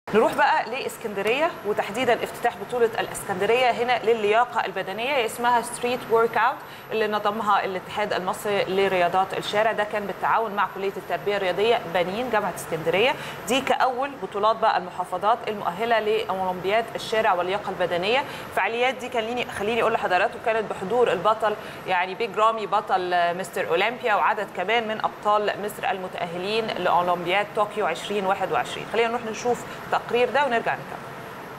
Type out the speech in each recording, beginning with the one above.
نروح بقى لاسكندريه وتحديدا افتتاح بطوله الاسكندريه هنا للياقه البدنيه اسمها ستريت ورك اوت اللي نظمها الاتحاد المصري لرياضات الشارع ده كان بالتعاون مع كليه التربيه الرياضيه بنين جامعه اسكندريه دي كاول بطولات بقى المحافظات المؤهله لاولمبياد الشارع واللياقه البدنيه الفعاليات دي كان ليني خليني اقول لحضراتكم كانت بحضور البطل يعني بيج رامي بطل مستر اولمبيا وعدد كمان من ابطال مصر المتاهلين لاولمبياد طوكيو 2021 خلينا نروح نشوف التقرير ده ونرجع نكمل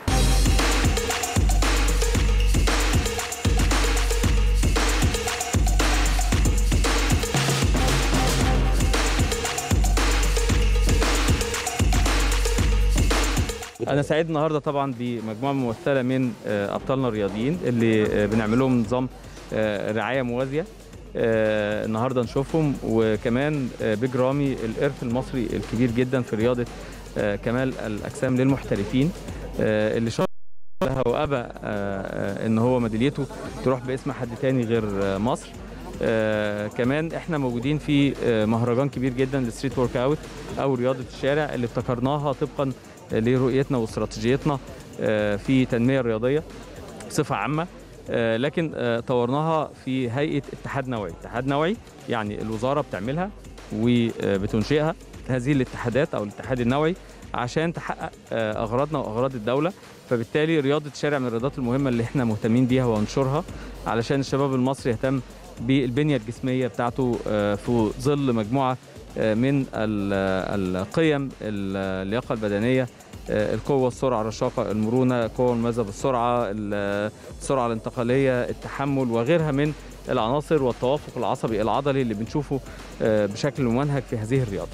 انا سعيد النهارده طبعا بمجموعه ممثله من ابطالنا الرياضيين اللي بنعمل لهم نظام رعايه موازيه النهارده نشوفهم وكمان بيج رامي الارث المصري الكبير جدا في رياضه كمال الاجسام للمحترفين اللي شرف لها وابى ان هو ميداليته تروح باسم حد تاني غير مصر آه كمان احنا موجودين في آه مهرجان كبير جدا للستريت ورك اوت او رياضه الشارع اللي ابتكرناها طبقا لرؤيتنا واستراتيجيتنا آه في تنميه رياضيه بصفه عامه آه لكن آه طورناها في هيئه اتحاد نوعي، اتحاد نوعي يعني الوزاره بتعملها وبتنشئها هذه الاتحادات او الاتحاد النوعي عشان تحقق آه اغراضنا واغراض الدوله فبالتالي رياضه الشارع من الرياضات المهمه اللي احنا مهتمين بيها وانشرها علشان الشباب المصري يهتم بالبنيه الجسميه بتاعته في ظل مجموعه من القيم اللياقه البدنيه القوه السرعه الرشاقه المرونه قوه الميزه بالسرعه السرعه الانتقاليه التحمل وغيرها من العناصر والتوافق العصبي العضلي اللي بنشوفه بشكل ممنهج في هذه الرياضه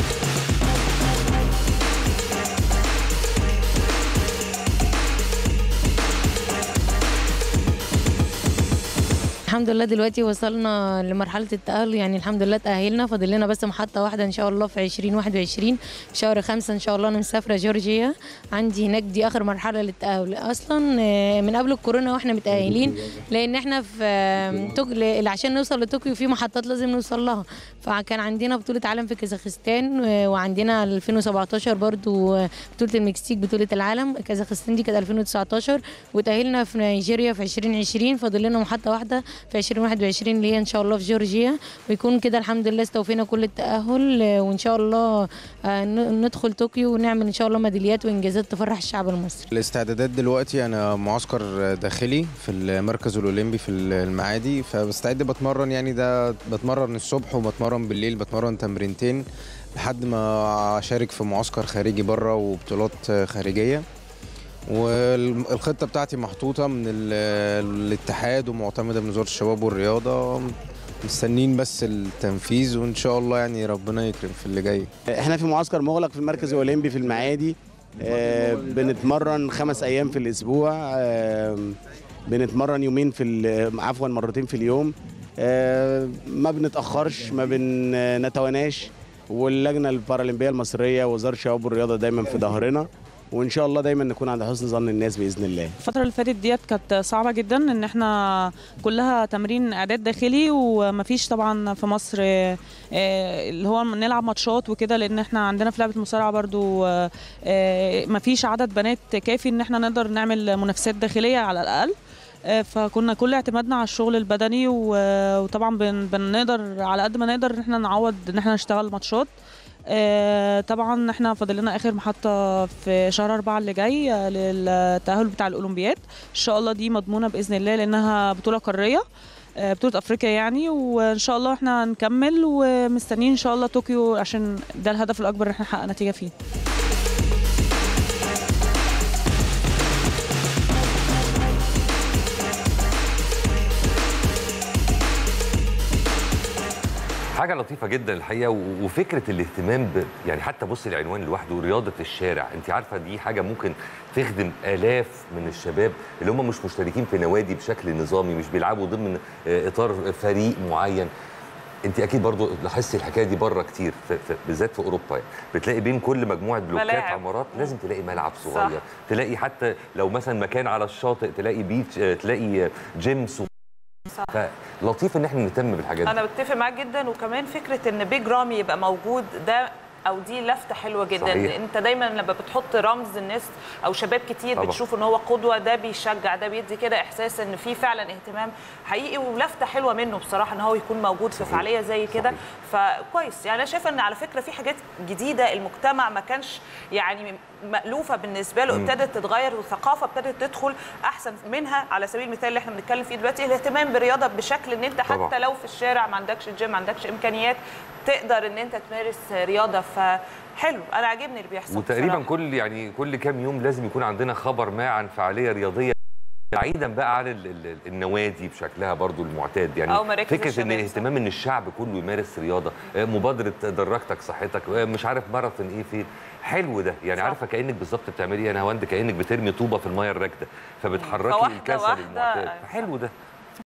الحمد لله دلوقتي وصلنا لمرحله التاهل يعني الحمد لله تاهلنا فاضل لنا بس محطه واحده ان شاء الله في 2021 في شهر خمسة ان شاء الله انا مسافره جورجيا عندي هناك دي اخر مرحله للتاهل اصلا من قبل الكورونا واحنا متاهلين لان احنا في توك... عشان نوصل لطوكيو في محطات لازم نوصل لها فكان عندنا بطوله عالم في كازاخستان وعندنا 2017 برضو بطوله المكسيك بطوله العالم كازاخستان دي كانت 2019 وتاهلنا في نيجيريا في 2020 فاضل لنا محطه واحده في 2021 اللي هي ان شاء الله في جورجيا ويكون كده الحمد لله استوفينا كل التاهل وان شاء الله ندخل طوكيو ونعمل ان شاء الله ميداليات وانجازات تفرح الشعب المصري. الاستعدادات دلوقتي انا معسكر داخلي في المركز الاولمبي في المعادي فبستعد بتمرن يعني ده بتمرن الصبح وبتمرن بالليل بتمرن تمرينتين لحد ما اشارك في معسكر خارجي بره وبطولات خارجيه. والخطه بتاعتي محطوطه من الاتحاد ومعتمده من وزاره الشباب والرياضه مستنين بس التنفيذ وان شاء الله يعني ربنا يكرم في اللي جاي احنا في معسكر مغلق في المركز الاولمبي في المعادي آه بنتمرن خمس ايام في الاسبوع آه بنتمرن يومين في عفوا مرتين في اليوم آه ما بنتاخرش ما بنتواناش واللجنه البارالمبيه المصريه ووزاره الشباب والرياضه دايما في ظهرنا وان شاء الله دايما نكون عند حسن ظن الناس باذن الله الفتره اللي فاتت ديت كانت صعبه جدا ان احنا كلها تمرين اعداد داخلي ومفيش طبعا في مصر اللي هو نلعب ماتشات وكده لان احنا عندنا في لعبه المصارعه برضو مفيش عدد بنات كافي ان احنا نقدر نعمل منافسات داخليه على الاقل فكنا كل اعتمادنا على الشغل البدني وطبعا بنقدر على قد ما نقدر ان احنا نعوض ان احنا نشتغل ماتشات آه طبعا احنا فاضل لنا اخر محطه في شهر أربعة اللي جاي للتاهل بتاع الاولمبياد ان شاء الله دي مضمونه باذن الله لانها بطوله قاريه آه بطوله افريقيا يعني وان شاء الله احنا هنكمل ومستنيين ان شاء الله طوكيو عشان ده الهدف الاكبر ان احنا نحقق نتيجه فيه حاجه لطيفه جدا الحقيقه وفكره الاهتمام ب يعني حتى بص العنوان لوحده رياضه الشارع انت عارفه دي حاجه ممكن تخدم الاف من الشباب اللي هم مش مشتركين في نوادي بشكل نظامي مش بيلعبوا ضمن اطار فريق معين انت اكيد برضو لاحظتي الحكايه دي بره كتير في في بالذات في اوروبا يعني بتلاقي بين كل مجموعه بلوكات ملاعب. عمارات لازم تلاقي ملعب صغير صح. تلاقي حتى لو مثلا مكان على الشاطئ تلاقي بيتش آه، تلاقي جيم صغير صح. فلطيف ان احنا نهتم بالحاجات دي انا بتفق معاك جدا وكمان فكره ان بيج رامي يبقى موجود ده او دي لفته حلوه جدا صحيح. انت دايما لما بتحط رمز الناس او شباب كتير طبعا. بتشوف ان هو قدوه ده بيشجع ده بيدي كده احساس ان في فعلا اهتمام حقيقي ولفته حلوه منه بصراحه ان هو يكون موجود في فعاليه زي كده فكويس يعني انا شايفه ان على فكره في حاجات جديده المجتمع ما كانش يعني مألوفه بالنسبه له ابتدت تتغير والثقافه ابتدت تدخل احسن منها على سبيل المثال اللي احنا بنتكلم فيه دلوقتي الاهتمام بالرياضه بشكل ان انت طبعا. حتى لو في الشارع ما عندكش جيم ما عندكش امكانيات تقدر ان انت تمارس رياضه فحلو انا عاجبني اللي بيحصل وتقريبا بصراحة. كل يعني كل كام يوم لازم يكون عندنا خبر ما عن فعاليه رياضيه بعيدا بقى عن ال- ال- النوادي بشكلها برضو المعتاد يعني أو مراكز فكره ان الشباب، صح. اهتمام ان الشعب كله يمارس رياضه آه، مبادره درجتك صحتك آه، مش عارف ماراثون ايه فين حلو ده يعني صح. عارفه كانك بالظبط بتعملي ايه انا هوند كانك بترمي طوبه في الميه الراكده فبتحركي فواحدة الكسل واحدة، المعتاد أيوة. حلو ده